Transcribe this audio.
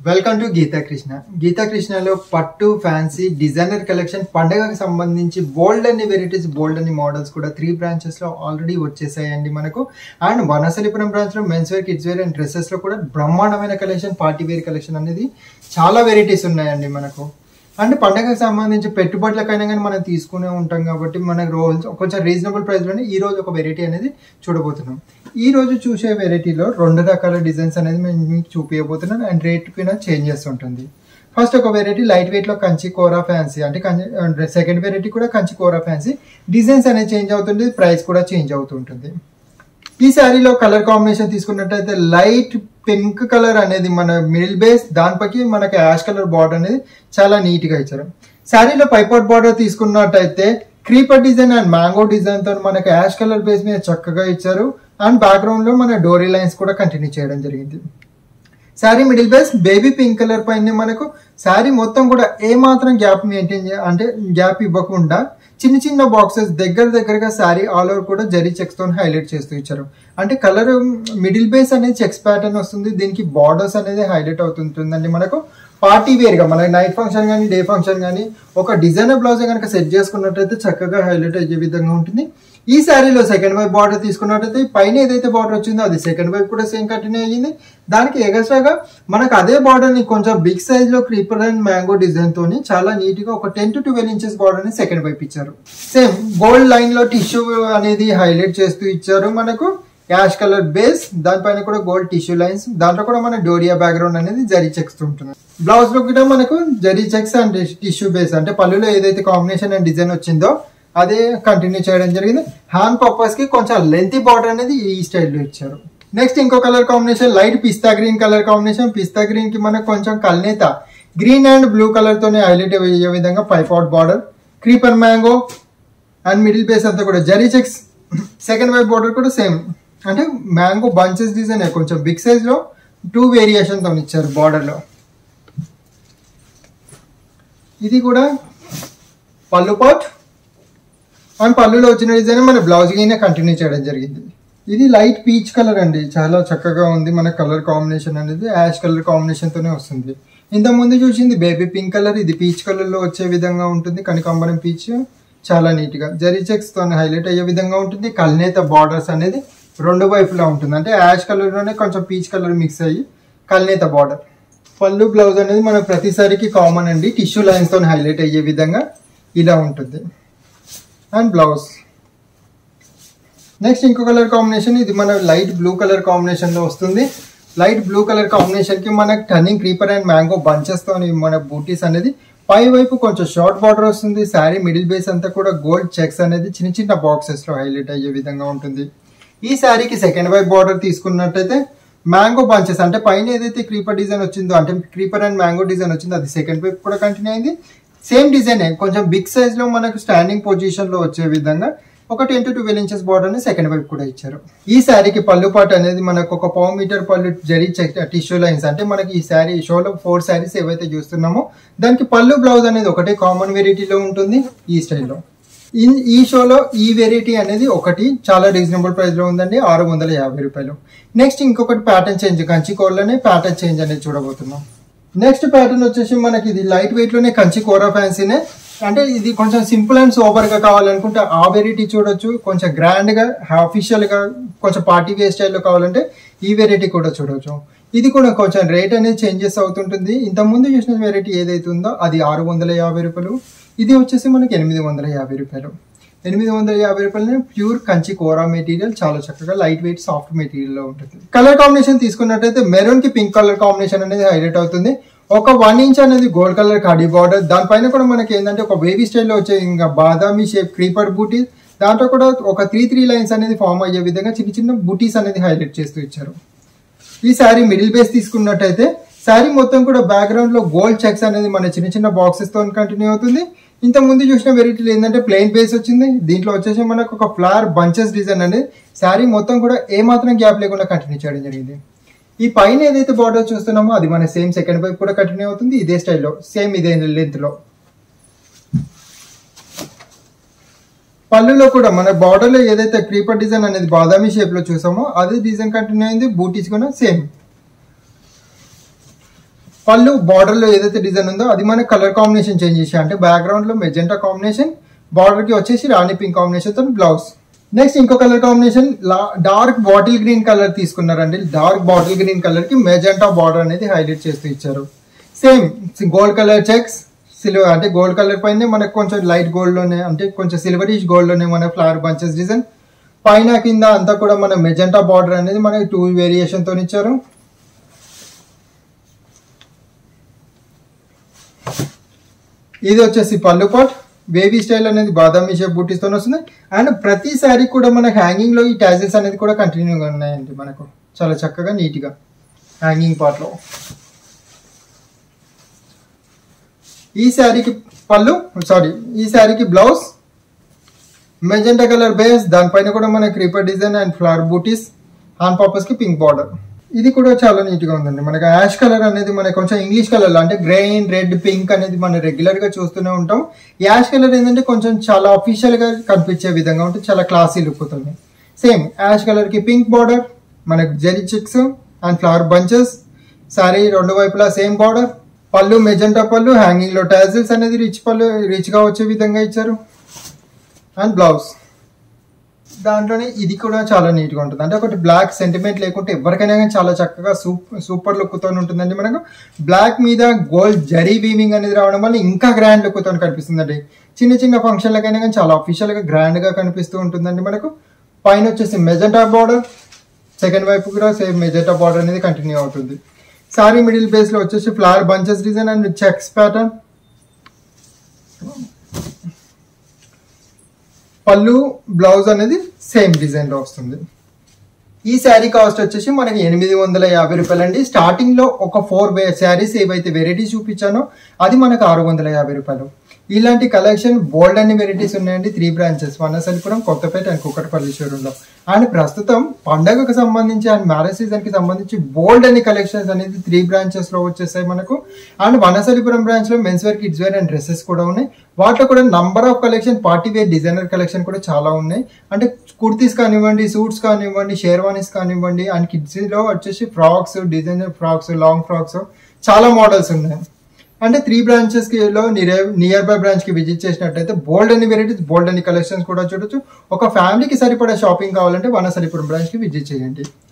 welcome to Geetha Krishna Geetha కృష్ణలో పట్టు fancy designer collection పండగకి సంబంధించి బోల్డ్ అన్ని వెరైటీస్ బోల్డ్ అన్ని మోడల్స్ కూడా త్రీ బ్రాంచెస్ లో ఆల్రెడీ వచ్చేసాయండి మనకు అండ్ వనసలిపురం బ్రాంచ్ లో men's wear kids wear and dresses లో కూడా బ్రహ్మాండమైన కలెక్షన్ పార్టీ వేర్ కలెక్షన్ అనేది చాలా వెరైటీస్ ఉన్నాయండి మనకు అండ్ పండగకి సంబంధించి పెట్టుబడులకైనా కానీ మనం తీసుకునే ఉంటాం కాబట్టి మనకు రోజు కొంచెం రీజనబుల్ ప్రైస్లోనే ఈ రోజు ఒక వెరైటీ అనేది చూడబోతున్నాం ఈ రోజు చూసే వెరైటీలో రెండు రకాల డిజైన్స్ అనేది మేము మీకు చూపించబోతున్నాం అండ్ రేట్ కూడా చేంజ్ చేస్తుంటుంది ఫస్ట్ ఒక వెరైటీ లైట్ వెయిట్ లో కంచి కోరా ఫ్యాన్సీ అంటే సెకండ్ వెరైటీ కూడా కంచి కోరా ఫ్యాన్సీ డిజైన్స్ అనేది చేంజ్ అవుతుంది ప్రైస్ కూడా చేంజ్ అవుతుంటుంది ఈ శారీలో కలర్ కాంబినేషన్ తీసుకున్నట్టయితే లైట్ పింక్ కలర్ అనేది మన మిడిల్ బేస్ దానిపైకి మనకి యాష్ కలర్ బార్డర్ అనేది చాలా నీట్ గా ఇచ్చారు శారీలో పైపాట్ బార్డర్ తీసుకున్నట్టయితే creeper design and mango design తో మనకి యాష్ కలర్ బేస్ మీద చక్కగా ఇచ్చారు అండ్ బ్యాక్గ్రౌండ్ లో మన డోరీ లైన్స్ కూడా కంటిన్యూ చేయడం జరిగింది sari middle base baby pink colour పైన మనకు శారీ మొత్తం కూడా ఏ మాత్రం గ్యాప్ మెయింటైన్ అంటే గ్యాప్ ఇవ్వకుండా చిన్న చిన్న బాక్సెస్ దగ్గర దగ్గరగా శారీ ఆల్ ఓవర్ కూడా జరీ చెక్స్ తో హైలైట్ చేస్తూ ఇచ్చారు అంటే కలర్ మిడిల్ బేస్ అనేది చెక్స్ ప్యాటర్న్ వస్తుంది దీనికి బార్డర్స్ అనేది హైలైట్ అవుతుంటుందండి మనకు పార్టీ వేర్ గా మన నైట్ ఫంక్షన్ కానీ డే ఫంక్షన్ కానీ ఒక డిజైనర్ బ్లౌజ్ కనుక సెట్ చేసుకున్నట్టయితే చక్కగా హైలైట్ అయ్యే విధంగా ఉంటుంది ఈ శారీలో సెకండ్ వైపు బార్డర్ తీసుకున్నట్టయితే పైన ఏదైతే బార్డర్ వచ్చిందో అది సెకండ్ వైపు కూడా సేమ్ కంటిన్యూ అయ్యింది దానికి ఎగస్ట్రాగా మనకు అదే బార్డర్ ని కొంచెం బిగ్ సైజ్ లో క్రీపర్ అండ్ మ్యాంగో డిజైన్ తోని చాలా నీట్ గా ఒక ten to twelve inches border ని సెకండ్ వైపు ఇచ్చారు సేమ్ గోల్డ్ లైన్ లో టిష్యూ అనేది హైలైట్ చేస్తూ ఇచ్చారు మనకు యాష్ కలర్ బేస్ దానిపైన కూడా గోల్డ్ టిష్యూ లైన్స్ దాంట్లో కూడా మన డోరియా బ్యాక్గ్రౌండ్ అనేది జరీ చెక్స్ ఉంటుంది బ్లౌజ్ లో కూడా మనకు zari checks and tissue base అంటే పళ్ళులో ఏదైతే కాంబినేషన్ అండ్ డిజైన్ వచ్చిందో అదే కంటిన్యూ చేయడం జరిగింది హ్యాండ్ పర్పస్ కి కొంచెం లెంతీ బార్డర్ అనేది ఈ స్టైల్లో ఇచ్చారు నెక్స్ట్ ఇంకో colour combination light pista green colour combination pista green కి మనకు కొంచెం కల్నేత గ్రీన్ అండ్ బ్లూ కలర్ తోనే హైలైట్ అయ్యే విధంగా pipe out border creeper mango and middle base అంతా కూడా జరీ చెక్స్ సెకండ్ వైపు బార్డర్ కూడా సేమ్ అంటే మ్యాంగో బంచెస్ డిజైన్ కొంచెం బిగ్ సైజ్ లో టూ వేరియేషన్ తో ఇచ్చారు బార్డర్ లో ఇది కూడా పళ్ళు పాట్ అండ్ పళ్ళులో వచ్చిన డిజైన్ మన బ్లౌజ్ అయినా కంటిన్యూ చేయడం జరిగింది ఇది లైట్ పీచ్ కలర్ అండి చాలా చక్కగా ఉంది మన కలర్ కాంబినేషన్ అనేది యాష్ కలర్ కాంబినేషన్ తోనే వస్తుంది ఇంత ముందు చూసింది బేబీ పింక్ కలర్ ఇది పీచ్ కలర్ లో వచ్చే విధంగా ఉంటుంది కనకాంబరం పీచ్ చాలా నీట్ గా జరీ చెక్స్ తో హైలైట్ అయ్యే విధంగా ఉంటుంది కల్నేత బార్డర్స్ అనేది రెండు వైపులా ఉంటుంది అంటే యాష్ కలర్ లోనే కొంచెం పీచ్ కలర్ మిక్స్ అయ్యి కల్నేత బార్డర్ పళ్ళు బ్లౌజ్ అనేది మన ప్రతిసారికి కామన్ అండి టిష్యూ లైన్స్ తో హైలైట్ అయ్యే విధంగా ఇలా ఉంటుంది అండ్ బ్లౌజ్ నెక్స్ట్ ఇంకో కలర్ కాంబినేషన్ ఇది మన లైట్ బ్లూ కలర్ కాంబినేషన్ లో వస్తుంది లైట్ బ్లూ కలర్ కాంబినేషన్ కి మనకి turning creeper and mango bunches తో మన బూటీస్ అనేది పై వైపు కొంచెం షార్ట్ బార్డర్ వస్తుంది శారీ మిడిల్ బేస్ అంతా కూడా గోల్డ్ చెక్స్ అనేది చిన్న చిన్న బాక్సెస్ లో హైలైట్ అయ్యే విధంగా ఉంటుంది ఈ శారీకి సెకండ్ వైపు బార్డర్ తీసుకున్నట్టయితే మ్యాంగో బంచెస్ అంటే పైన ఏదైతే క్రీపర్ డిజైన్ వచ్చిందో అంటే క్రీపర్ అండ్ మ్యాంగో డిజైన్ వచ్చిందో అది సెకండ్ వైపు కూడా కంటిన్యూ అయింది సేమ్ డిజైన్ కొంచెం బిగ్ సైజ్ లో మనకు స్టాండింగ్ పొజిషన్ లో వచ్చే విధంగా ఒక ten to twelve inches border ని సెకండ్ వైపు కూడా ఇచ్చారు ఈ శారీకి పళ్ళు పాటు అనేది మనకు ఒక పావు మీటర్ పళ్ళు జరీ టిష్యూ లైన్స్ అంటే మనకి ఈ శారీ షోలో ఫోర్ శారీస్ ఏవైతే చూస్తున్నామో దానికి పళ్ళు బ్లౌజ్ అనేది ఒకటే కామన్ వెరైటీలో ఉంటుంది ఈ స్టైల్లో ఈ షోలో ఈ వెరైటీ అనేది ఒకటి చాలా రీజనబుల్ ప్రైస్ లో ఉందండి ఆరు వందల యాభై రూపాయలు నెక్స్ట్ ఇంకొకటి ప్యాటర్న్ చేంజ్ కంచి కోడ్లోనే ప్యాటర్న్ చేంజ్ అనేది చూడబోతున్నాం నెక్స్ట్ ప్యాటర్న్ వచ్చేసి మనకి ఇది లైట్ వెయిట్ లోనే కంచి కోరా ఫ్యాన్సీనే అంటే ఇది కొంచెం సింపుల్ అండ్ సోబర్ గా కావాలనుకుంటే ఆ వెరైటీ చూడొచ్చు కొంచెం గ్రాండ్ గా అఫీషియల్ గా కొంచెం పార్టీ వేర్ స్టైల్లో కావాలంటే ఈ వెరైటీ కూడా చూడొచ్చు ఇది కూడా కొంచెం రేట్ అనేది చేంజెస్ అవుతుంటుంది ఇంత ముందు చూసిన వెరైటీ ఏదైతే ఉందో అది ఆరు వందల యాభై రూపాయలు ఇది వచ్చేసి మనకి ఎనిమిది వందల యాభై రూపాయలు ఎనిమిది వందల యాభై రూపాయలు ప్యూర్ కంచి కోరా మెటీరియల్ చాలా చక్కగా లైట్ వెయిట్ సాఫ్ట్ మెటీరియల్ లో ఉంటుంది కలర్ కాంబినేషన్ తీసుకున్నట్టయితే మెరూన్ కి పింక్ కలర్ కాంబినేషన్ అనేది హైలైట్ అవుతుంది ఒక వన్ ఇంచ్ అనేది గోల్డ్ కలర్ కడీ బార్డర్ దానిపైన కూడా మనకి ఏంటంటే ఒక వేవీ స్టైల్లో వచ్చే ఇంకా బాదామి షేప్ క్రీపర్ బూటీ దాంట్లో కూడా ఒక త్రీ త్రీ లైన్స్ అనేది ఫామ్ అయ్యే విధంగా చిన్న చిన్న బూటీస్ అనేది హైలైట్ చేస్తూ ఇచ్చారు ఈ శారీ మిడిల్ బేస్ తీసుకున్నట్టయితే శారీ మొత్తం కూడా బ్యాక్గ్రౌండ్ లో గోల్డ్ చెక్స్ అనేది మన చిన్న చిన్న బాక్సెస్ తో కంటిన్యూ అవుతుంది ఇంత ముందు చూసిన వెరైటీలు ఏంటంటే ప్లెయిన్ బేస్ వచ్చింది దీంట్లో వచ్చేసి మనకు ఒక ఫ్లవర్ బంచెస్ డిజైన్ అనేది శారీ మొత్తం కూడా ఏ మాత్రం గ్యాప్ లేకుండా కంటిన్యూ చేయడం జరిగింది ఈ పైన ఏదైతే బార్డర్ చూస్తున్నామో అది మన సేమ్ సెకండ్ వైపు కూడా కంటిన్యూ అవుతుంది ఇదే స్టైల్లో సేమ్ ఇదే లెంత్ లో పళ్ళులో కూడా మన బార్డర్ లో ఏదైతే క్రీపర్ డిజైన్ అనేది బాదామి షేప్ లో చూసామో అదే డిజైన్ కంటిన్యూ అయింది బూటీస్ కూడా సేమ్ పళ్ళు బార్డర్ లో ఏదైతే డిజైన్ ఉందో అది మన కలర్ కాంబినేషన్ చేంజ్ చేసా అంటే బ్యాక్గ్రౌండ్ లో మెజెంటా కాంబినేషన్ బార్డర్ కి వచ్చేసి రాణి పింక్ కాంబినేషన్ తో బ్లౌజ్ నెక్స్ట్ ఇంకో colour combination dark bottle green colour తీసుకున్నారండి డార్క్ బాటిల్ గ్రీన్ కలర్ కి మెజెంటా బార్డర్ అనేది హైలైట్ చేస్తూ ఇచ్చారు same gold colour checks silver అంటే గోల్డ్ కలర్ పైన మనకు కొంచెం లైట్ గోల్డ్ లోనే అంటే కొంచెం సిల్వరిష్ గోల్డ్ లోనే మన ఫ్లవర్ బంచెస్ డిజైన్ పైన కింద అంతా కూడా మన మెజెంటా బార్డర్ అనేది మనకి టూ వేరియేషన్ తో ఇచ్చారు ఇది వచ్చేసి పళ్ళు పాట్ బేబీ స్టైల్ అనేది బాదామి షేప్ బూటీస్తో వస్తుంది అండ్ ప్రతి శారీ కూడా మన హ్యాంగింగ్ లో ఈ టాజిల్స్ అనేది కూడా కంటిన్యూగా ఉన్నాయండి మనకు చాలా చక్కగా నీట్ గా హ్యాంగింగ్ పార్ట్ లో ఈ శారీకి పళ్ళు సారీ ఈ శారీకి బ్లౌజ్ మెజెంటా కలర్ బేస్ దానిపైన కూడా మన క్రీపర్ డిజైన్ అండ్ ఫ్లవర్ బూటీస్ హాన్ పర్పస్ కి పింక్ బార్డర్ ఇది కూడా చాలా నీట్ గా ఉందండి మనకి యాష్ కలర్ అనేది మనకి కొంచెం ఇంగ్లీష్ కలర్ లో అంటే గ్రెయిన్ రెడ్ పింక్ అనేది మనం రెగ్యులర్ గా చూస్తూనే ఉంటాం యాష్ కలర్ ఏంటంటే కొంచెం చాలా అఫీషియల్ గా కనిపించే విధంగా ఉంటుంది చాలా క్లాసీ లుక్ అవుతుంది సేమ్ యాష్ కలర్ కి పింక్ బార్డర్ మనకి zari checks and flower bunches sari రెండు వైపులా same border pallu magenta pallu hanging లో టాజిల్స్ అనేది రిచ్ పళ్ళు రిచ్ గా వచ్చే విధంగా ఇచ్చారు అండ్ బ్లౌజ్ దాంట్లోనే ఇది కూడా చాలా నీట్ గా ఉంటుంది అంటే ఒకటి బ్లాక్ సెంటిమెంట్ లేకుంటే ఎవరికైనా కానీ చాలా చక్కగా సూపర్ సూపర్ లుక్ తో ఉంటుందండి మనకు బ్లాక్ మీద గోల్డ్ జరీ వీవింగ్ అనేది రావడం వల్ల ఇంకా గ్రాండ్ లుక్ తో కనిపిస్తుందండి చిన్న చిన్న ఫంక్షన్లకైనా కానీ చాలా అఫీషియల్ గా గ్రాండ్ గా కనిపిస్తూ ఉంటుందండి మనకు పైన వచ్చేసి మెజెంటా బార్డర్ సెకండ్ వైపు కూడా సేమ్ మెజెంటా బార్డర్ అనేది కంటిన్యూ అవుతుంది సారీ మిడిల్ బేస్ లో వచ్చేసి flower bunches design and checks pattern pallu blouse అనేది సేమ్ డిజైన్ లో వస్తుంది ఈ శారీ కాస్ట్ వచ్చేసి మనకి ఎనిమిది వందల యాభై రూపాయలు అండి స్టార్టింగ్ లో ఒక ఫోర్ శారీస్ ఏవైతే వెరైటీస్ చూపించానో అది మనకు ఆరు వందల యాభై రూపాయలు ఇలాంటి కలెక్షన్ బోల్డ్ అన్ని వెరైటీస్ ఉన్నాయండి three branches Vanasthalipuram Kothapet and Kukatpally షోరూంలో అండ్ ప్రస్తుతం పండగకు సంబంధించి అండ్ మ్యారేజ్ సీజన్ కి సంబంధించి బోల్డ్ అన్ని కలెక్షన్స్ అనేది త్రీ బ్రాంచెస్ లో వచ్చేసాయి మనకు అండ్ వనసలిపురం బ్రాంచ్ లో men's wear kids wear and dresses కూడా ఉన్నాయి వాటిలో కూడా number of collection party wear designer collection కూడా చాలా ఉన్నాయి అంటే కుర్తీస్ కానివ్వండి సూట్స్ కానివ్వండి షేర్వానీస్ కానివ్వండి అండ్ కిడ్స్ లో వచ్చేసి frocks designer frocks long frocks చాలా మోడల్స్ ఉన్నాయి అంటే త్రీ బ్రాంచెస్ కి లో నియర్ బై బ్రాంచ్ కి విజిట్ చేసినట్టయితే బోల్డ్ అని వెరైటీస్ బోల్డ్ అని కలెక్షన్స్ కూడా చూడొచ్చు ఒక ఫ్యామిలీకి సరిపడే షాపింగ్ కావాలంటే వనసరిపురం బ్రాంచ్ కి విజిట్ చేయండి